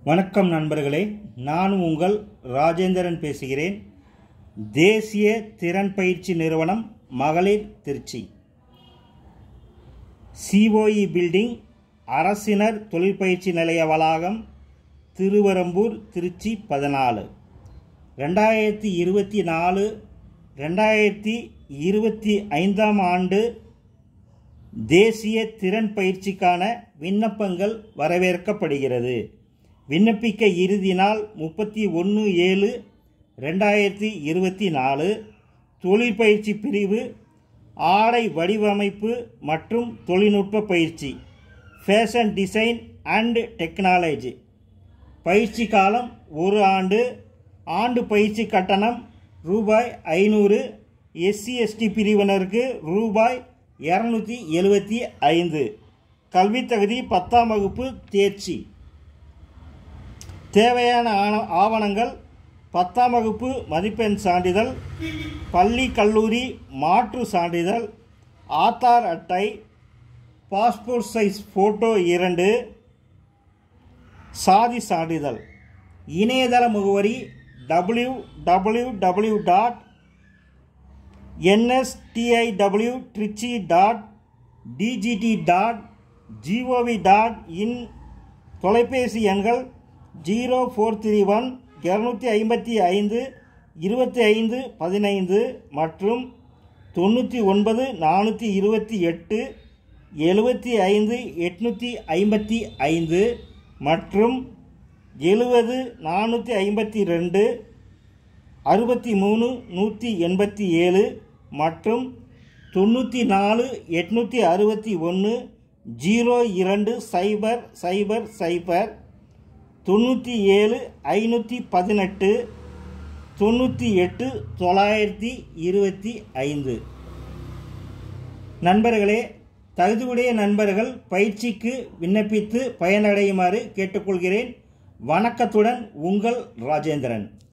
வணக்கம் நண்பர்களே நான் உங்கள் ராஜேந்திரன் பேசுகிறேன் தேசிய திறன் பயிற்சி நிறுவனம் மகளிர் திருச்சி சிஓஇ பில்டிங் அரசினர் தொழிற்பயிற்சி நிலைய வளாகம் திருவரம்பூர் திருச்சி பதினாலு ரெண்டாயிரத்தி இருபத்தி நாலு ரெண்டாயிரத்தி இருபத்தி ஐந்தாம் ஆண்டு தேசிய திறன் பயிற்சிக்கான விண்ணப்பங்கள் வரவேற்கப்படுகிறது விண்ணப்பிக்க இறுதி நாள் முப்பத்தி ஒன்று ஏழு ரெண்டாயிரத்தி இருபத்தி நாலு தொழிற்பயிற்சி பிரிவு ஆடை வடிவமைப்பு மற்றும் தொழில்நுட்ப பயிற்சி ஃபேஷன் டிசைன் அண்ட் டெக்னாலஜி பயிற்சி காலம் ஒரு ஆண்டு ஆண்டு பயிற்சி கட்டணம் ரூபாய் ஐநூறு எஸ்சி எஸ்டி பிரிவினருக்கு ரூபாய் இரநூத்தி எழுபத்தி ஐந்து கல்வித் தகுதி பத்தாம் வகுப்பு தேர்ச்சி தேவையான ஆண- ஆவணங்கள் பத்தாம் வகுப்பு மதிப்பெண் சான்றிதழ் பள்ளி கல்லூரி மாற்று சான்றிதழ் ஆதார் அட்டை பாஸ்போர்ட் சைஸ் ஃபோட்டோ இரண்டு சாதி சான்றிதழ் இணையதள முகவரி W W W dot NSTIW Trichy dot DGT dot GOV dot in தொலைபேசி எண்கள் ஜீரோ ஃபோர் த்ரீ ஒன் இரநூத்தி ஐம்பத்தி ஐந்து இருபத்தி ஐந்து பதினைந்து மற்றும் தொண்ணூற்றி ஒன்பது நானூற்றி இருபத்தி எட்டு எழுபத்தி ஐந்து எட்நூற்றி ஐம்பத்தி ஐந்து மற்றும் எழுபது நானூற்றி ஐம்பத்தி ரெண்டு அறுபத்தி மூணு நூற்றி எண்பத்தி ஏழு மற்றும் தொண்ணூற்றி நாலு எட்நூற்றி அறுபத்தி ஒன்று ஜீரோ இரண்டு சைபர் சைபர் சைபர் தொண்ணூற்றி ஏழு ஐநூற்றி பதினெட்டு தொண்ணூற்றி எட்டு தொள்ளாயிரத்தி இருபத்தி ஐந்து நண்பர்களே தகுதியுடைய நண்பர்கள் பயிற்சிக்கு விண்ணப்பித்து பயனடையுமாறு கேட்டுக்கொள்கிறேன் வணக்கத்துடன் உங்கள் ராஜேந்திரன்